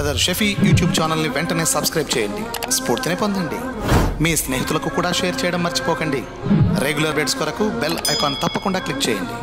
brother Shafi YouTube ఛానల్ని వెంటనే subscribe చేయండి స్ఫూర్తిని పొందండి మీ స్నేహితులకు కూడా షేర్ చేయడం మర్చిపోకండి రెగ్యులర్ బెడ్స్ కొరకు బెల్ ఐకాన్ తప్పకుండా క్లిక్ చేయండి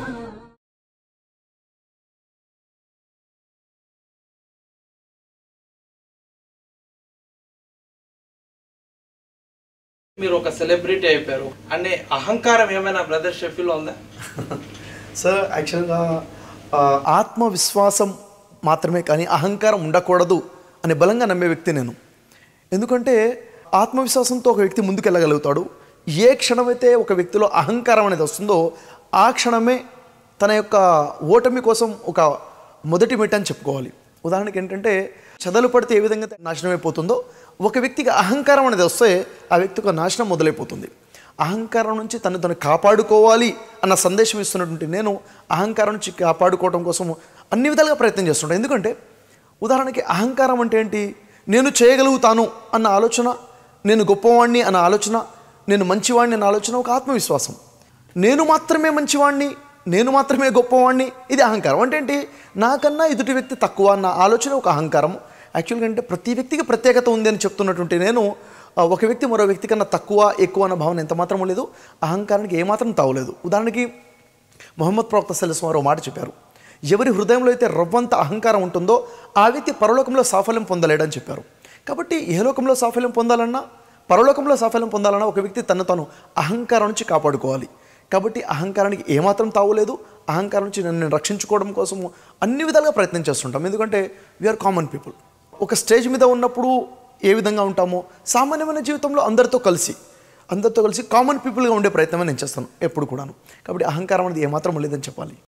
మీరు ఒక సెలబ్రిటీ అయిపోయారు అనే అహంకారం ఏమైనా బ్రదర్ షెఫీలో ఉందా సార్ యాక్చువల్గా ఆ, ఆత్మవిశ్వాసం మాత్రమే కానీ అహంకారం ఉండకూడదు అని బలంగా నమ్మే వ్యక్తి నేను ఎందుకంటే ఆత్మవిశ్వాసంతో ఒక వ్యక్తి ముందుకెళ్ళగలుగుతాడు ఏ క్షణమైతే ఒక వ్యక్తిలో అహంకారం అనేది వస్తుందో ఆ క్షణమే తన యొక్క ఓటమి కోసం ఒక మొదటి మెట్టు అని చెప్పుకోవాలి ఉదాహరణకి ఏంటంటే చదలు పడితే ఏ విధంగా నాశనం అయిపోతుందో ఒక వ్యక్తికి అహంకారం అనేది వస్తే ఆ వ్యక్తికి నాశనం మొదలైపోతుంది అహంకారం నుంచి తను తను కాపాడుకోవాలి అన్న సందేశం ఇస్తున్నటువంటి నేను అహంకారం నుంచి కాపాడుకోవడం కోసం అన్ని విధాలుగా ప్రయత్నం చేస్తుంటాను ఎందుకంటే ఉదాహరణకి అహంకారం అంటే ఏంటి నేను చేయగలుగుతాను అన్న ఆలోచన నేను గొప్పవాణ్ణి అన్న ఆలోచన నేను మంచివాణ్ణి అన్న ఆలోచన ఒక ఆత్మవిశ్వాసం నేను మాత్రమే మంచివాణ్ణి నేను మాత్రమే గొప్పవాణ్ణి ఇది అహంకారం అంటే ఏంటి నాకన్నా ఎదుటి వ్యక్తి తక్కువ అన్న ఆలోచన ఒక అహంకారం యాక్చువల్గా అంటే ప్రతి వ్యక్తికి ప్రత్యేకత ఉంది అని చెప్తున్నటువంటి నేను ఆ, ఒక వ్యక్తి మరో వ్యక్తి కన్నా తక్కువ ఎక్కువ అన్న భావన ఎంత మాత్రం లేదు అహంకారానికి ఏమాత్రం తావలేదు ఉదాహరణకి మొహమ్మద్ ప్రవక్త సల్లాహం వారు ఓ మాట చెప్పారు ఎవరి హృదయంలో అయితే రవ్వంత అహంకారం ఉంటుందో ఆ వ్యక్తి పరలోకంలో సాఫల్యం పొందలేడని చెప్పారు కాబట్టి ఇహలోకంలో సాఫల్యం పొందాలన్నా పరలోకంలో సాఫల్యం పొందాలన్నా ఒక వ్యక్తి తను తాను అహంకారం నుంచి కాపాడుకోవాలి కాబట్టి అహంకారానికి ఏమాత్రం తావులేదు అహంకారం నుంచి నన్ను నేను రక్షించుకోవడం కోసము అన్ని విధాలుగా ప్రయత్నం చేస్తుంటాం ఎందుకంటే వీఆర్ కామన్ పీపుల్ ఒక స్టేజ్ మీద ఉన్నప్పుడు ఏ విధంగా ఉంటామో సామాన్యమైన జీవితంలో అందరితో కలిసి అందరితో కలిసి కామన్ పీపుల్గా ఉండే ప్రయత్నమే నేను చేస్తాను ఎప్పుడు కూడాను కాబట్టి అహంకారం అనేది ఏమాత్రం లేదని చెప్పాలి